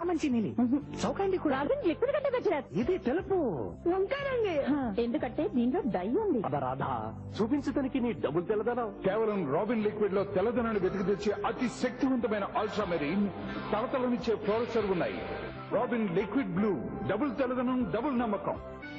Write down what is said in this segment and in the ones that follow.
మంచి నీలి చౌకండి కూడా రాబిన్ లిక్విడ్ కంటే బెటర్ ఇది తెలుపు వంకారండి ఎందుకంటే దీంట్లో డై ఉంది అద రాధా చూపించడానికి నీ డబ్బులు తెల్లదనం కేవలం రాబిన్ లిక్విడ్ లో తెల్లదనాన్ని వెతికి తెచ్చే అతి శక్తివంతమైన అల్ట్రా మెరీన్ తలతలనిచ్చే ఫ్లోరసర్ ఉన్నాయి రాబిన్ లిక్విడ్ బ్లూ డబుల్ తెల్లదనం డబుల్ నమ్మకం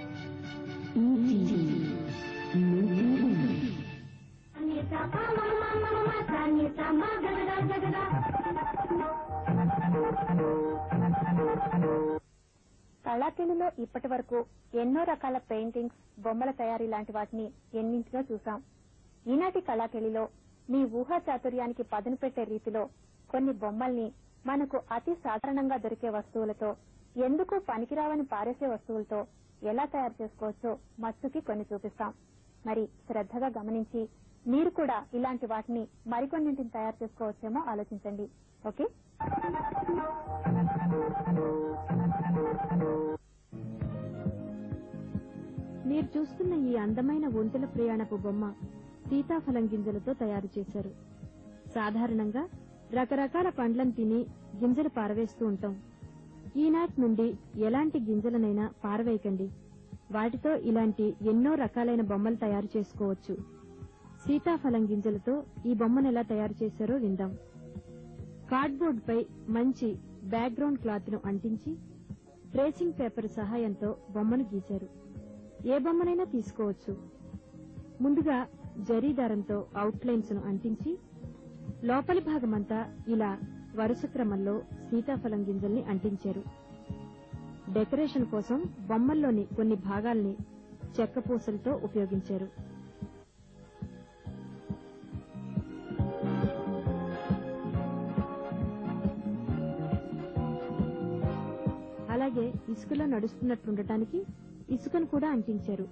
కళాకేలిలో ఇప్పటి వరకు ఎన్నో రకాల పెయింటింగ్స్ బొమ్మల తయారీ లాంటి వాటిని ఎన్నింటినో చూసాం ఈనాటి కళాకేలిలో మీ ఊహా చాతుర్యానికి పదును పెట్టే రీతిలో కొన్ని బొమ్మల్ని మనకు అతి సాధారణంగా దొరికే వస్తువులతో ఎందుకు పనికిరావని పారేసే వస్తువులతో ఎలా తయారు చేసుకోవచ్చో మత్సుకి కొన్ని చూపిస్తాం మరి శ్రద్ధగా గమనించి మీరు కూడా ఇలాంటి వాటిని మరికొన్నింటిని తయారు చేసుకోవచ్చేమో ఆలోచించండి ఓకే మీరు చూస్తున్న ఈ అందమైన ఒంటెల ప్రయాణపు బొమ్మ సీతాఫలం గింజలతో తయారు చేశారు సాధారణంగా రకరకాల పండ్లను తిని గింజలు పారవేస్తూ ఉంటాం ఈనాటి నుండి ఎలాంటి గింజలనైనా పారవేయకండి వాటితో ఇలాంటి ఎన్నో రకాలైన బొమ్మలు తయారు చేసుకోవచ్చు సీతాఫలం గింజలతో ఈ బొమ్మను ఎలా తయారు చేశారో విందాం కార్డ్బోర్డ్ పై మంచి బ్యాక్గ్రౌండ్ క్లాత్ ను అంటించి ట్రేసింగ్ పేపర్ సహాయంతో బొమ్మను గీశారు ఏ బొమ్మనైనా తీసుకోవచ్చు ముందుగా జరీ దారంతో అవుట్లైన్స్ ను అంటించి లోపలి భాగమంతా ఇలా వరుస క్రమంలో సీతాఫలం గింజల్ని అంటించారు డెకరేషన్ కోసం బొమ్మల్లోని కొన్ని భాగాల్ని చెక్క పూసలతో ఉపయోగించారు అలాగే ఇసుకలో నడుస్తున్నట్లుండటానికి ఇసుకను కూడా అంటించారు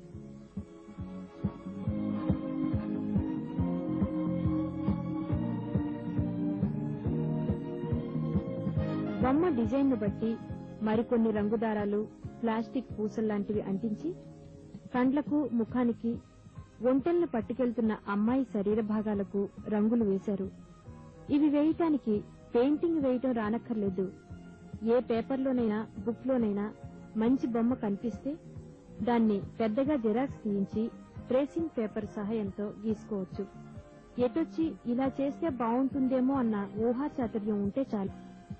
బొమ్మ డిజైన్ ను బట్టి మరికొన్ని రంగు దారాలు ప్లాస్టిక్ పూసల్లాంటివి అంటించి కండ్లకు ముఖానికి ఒంటెల్ని పట్టుకెళ్తున్న అమ్మాయి శరీర భాగాలకు రంగులు వేశారు ఇవి వేయటానికి పెయింటింగ్ వేయటం రానక్కర్లేదు ఏ పేపర్లోనైనా బుక్లోనైనా మంచి బొమ్మ కనిపిస్తే దాన్ని పెద్దగా జిరాక్స్ తీయించి ట్రేసింగ్ పేపర్ సహాయంతో గీసుకోవచ్చు ఎటొచ్చి ఇలా చేస్తే బాగుంటుందేమో అన్న ఊహా చాతుర్యం ఉంటే చాలు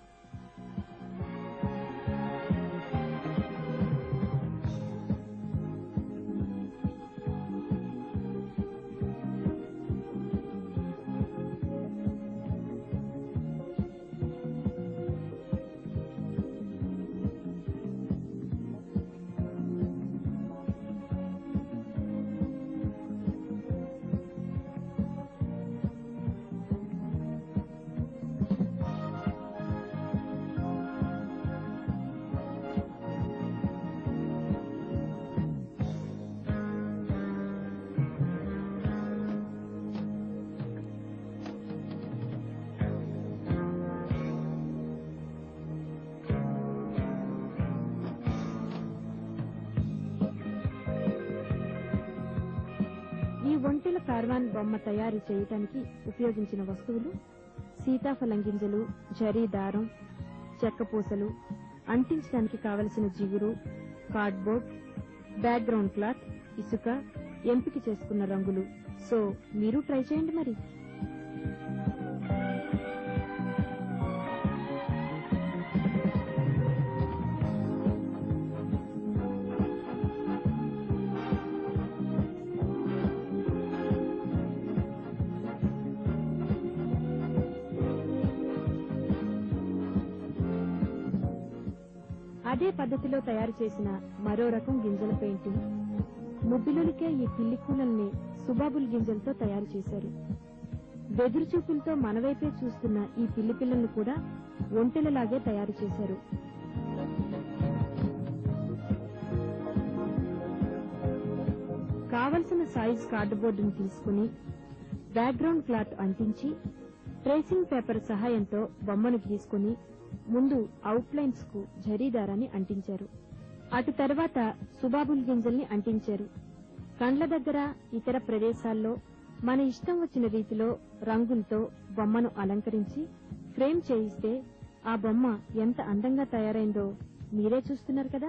ఈ ఒంటెల కార్వాన్ బొమ్మ తయారు చేయటానికి ఉపయోగించిన వస్తువులు సీతాఫలం గింజలు జరీ దారం చెక్క పూసలు అంటించడానికి కావలసిన జిగురు కార్డ్బోర్డ్ బ్యాక్గ్రౌండ్ క్లాత్ ఇసుక ఎంపిక చేసుకున్న రంగులు సో మీరు ట్రై చేయండి మరి అదే పద్ధతిలో తయారు చేసిన మరో రకం గింజల పెయింటింగ్ ముద్దులొలికే ఈ పిల్లి కూలల్ని సుబాబుల్ గింజలతో తయారు చేశారు బెదురు చూపులతో మనవైపే చూస్తున్న ఈ పిల్లి పిల్లల్ని కూడా ఒంటెలలాగే తయారు చేశారు కావలసిన సైజ్ కార్డుబోర్డును తీసుకుని బ్యాక్గ్రౌండ్ క్లాత్ అంటించి ట్రేసింగ్ పేపర్ సహాయంతో బొమ్మను గీసుకుని ముందు అవుట్లైన్స్ కు జరీదారాన్ని అంటించారు అటు తర్వాత సుబాబుల్ గింజల్ని అంటించారు కండ్ల దగ్గర ఇతర ప్రదేశాల్లో మన ఇష్టం వచ్చిన రీతిలో రంగులతో బొమ్మను అలంకరించి ఫ్రేమ్ చేయిస్తే ఆ బొమ్మ ఎంత అందంగా తయారైందో మీరే చూస్తున్నారు కదా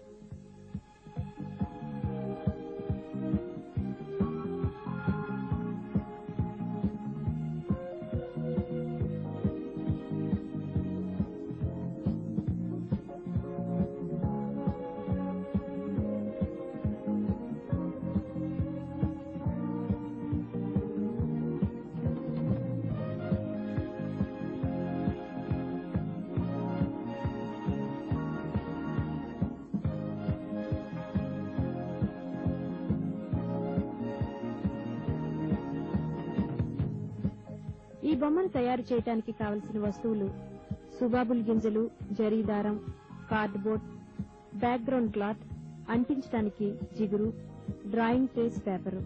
ఈ బొమ్మను తయారు చేయడానికి కావలసిన వస్తువులు సుబాబుల్ గింజలు జరీ దారం కార్డ్బోర్డ్ బ్యాక్గ్రౌండ్ క్లాత్ అంటించడానికి జిగురు డ్రాయింగ్ ట్రేస్ పేపరు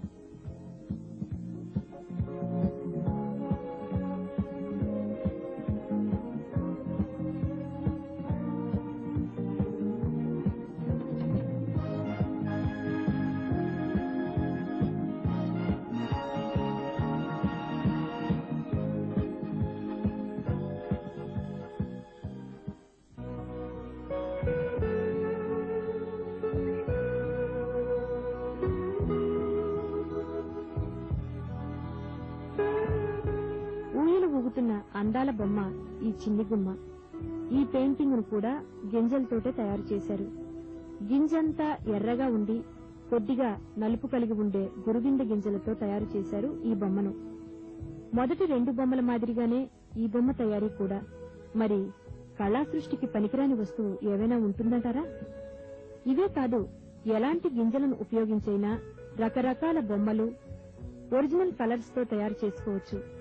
ఊయలు ఊగుతున్న అందాల బొమ్మ ఈ చిన్ని గుమ్మ ఈ పెయింటింగ్ ను కూడా గింజలతోటే తయారు చేశారు గింజంతా ఎర్రగా ఉండి కొద్దిగా నలుపు కలిగి ఉండే గురువింద గింజలతో తయారు చేశారు ఈ బొమ్మను మొదటి రెండు బొమ్మల మాదిరిగానే ఈ బొమ్మ తయారీ కూడా మరి కళా సృష్టికి పనికిరాని వస్తువు ఏవైనా ఉంటుందంటారా ఇవే కాదు ఎలాంటి గింజలను ఉపయోగించైనా రకరకాల బొమ్మలు ఒరిజినల్ కలర్స్ తో తయారు చేసుకోవచ్చు